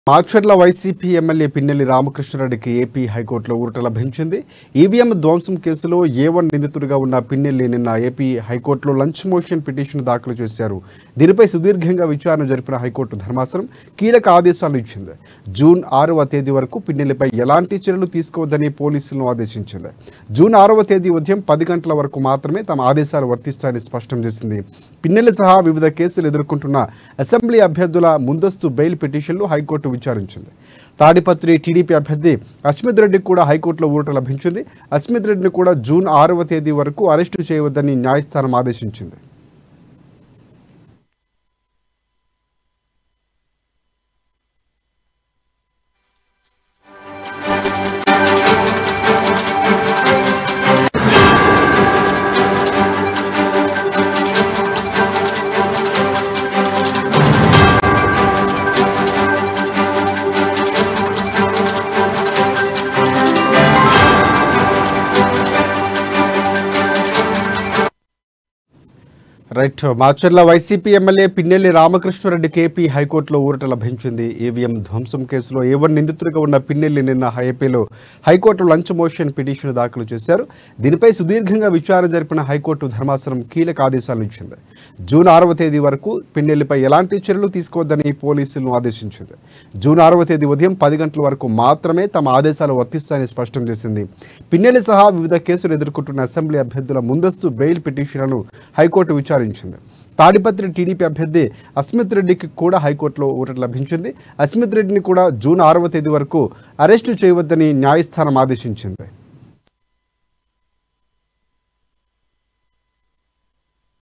Macherla YCP MLA Pinnelli రామకృష్ణారెడ్డికి AP హైకోర్టులో ఊరట లభించింది ఈవీఎం ధ్వంసం కేసులో ఏ వన్ నిందితుడిగా ఉన్న పిన్నెల్లి నిన్న ఏపీ హైకోర్టులో లంచ్ మోషన్ పిటిషన్ దాఖలు చేశారు దీనిపై సుదీర్ఘంగా విచారణ జరిపిన హైకోర్టు ధర్మాసనం కీలక ఆదేశాలు ఇచ్చింది జూన్ ఆరవ తేదీ వరకు పిన్నెల్లిపై ఎలాంటి చర్యలు తీసుకోవద్దని పోలీసులను ఆదేశించింది జూన్ ఆరవ తేదీ ఉదయం పది గంటల వరకు మాత్రమే తమ ఆదేశాలు వర్తిస్తాయని స్పష్టం చేసింది పిన్నెల్లి సహా వివిధ కేసులు ఎదుర్కొంటున్న అసెంబ్లీ అభ్యర్థుల ముందస్తు బెయిల్ పిటిషన్లు హైకోర్టు విచారించింది తాడిపత్రి టీడీపీ అభ్యర్థి అస్మిత్ రెడ్డికి కూడా హైకోర్టులో ఊరట లభించింది అస్మిత్ రెడ్డిని కూడా జూన్ ఆరవ తేదీ వరకు అరెస్టు చేయవద్దని న్యాయస్థానం ఆదేశించింది రైట్ మాచర్ల వైసీపీ ఎమ్మెల్యే పిన్నెల్లి రామకృష్ణారెడ్డికి ఏపీ హైకోర్టులో ఊరట లభించింది ఈవీఎం ధ్వంసం కేసులో ఏవన్ నిందితుడిగా ఉన్న పిన్నెల్లి నిన్న ఏపీలో హైకోర్టు లంచ్ మోషన్ పిటిషన్ దాఖలు చేశారు దీనిపై సుదీర్ఘంగా విచారణ జరిపిన హైకోర్టు ధర్మాసనం కీలక ఆదేశాలు ఇచ్చింది జూన్ ఆరవ తేదీ వరకు పిన్నెల్లిపై ఎలాంటి చర్యలు తీసుకోవద్దని పోలీసులను ఆదేశించింది జూన్ ఆరవ తేదీ ఉదయం పది గంటల వరకు మాత్రమే తమ ఆదేశాలు వర్తిస్తాయని స్పష్టం చేసింది పిన్నెల్లి సహా వివిధ కేసులు ఎదుర్కొంటున్న అసెంబ్లీ అభ్యర్థుల ముందస్తు బెయిల్ పిటిషన్లను హైకోర్టు విచారించింది తాడిపత్రి టీడీపీ అభ్యర్థి అస్మిత్ రెడ్డికి కూడా హైకోర్టులో ఊరట లభించింది అస్మిత్ రెడ్డిని కూడా జూన్ ఆరవ తేదీ వరకు అరెస్టు చేయవద్దని న్యాయస్థానం ఆదేశించింది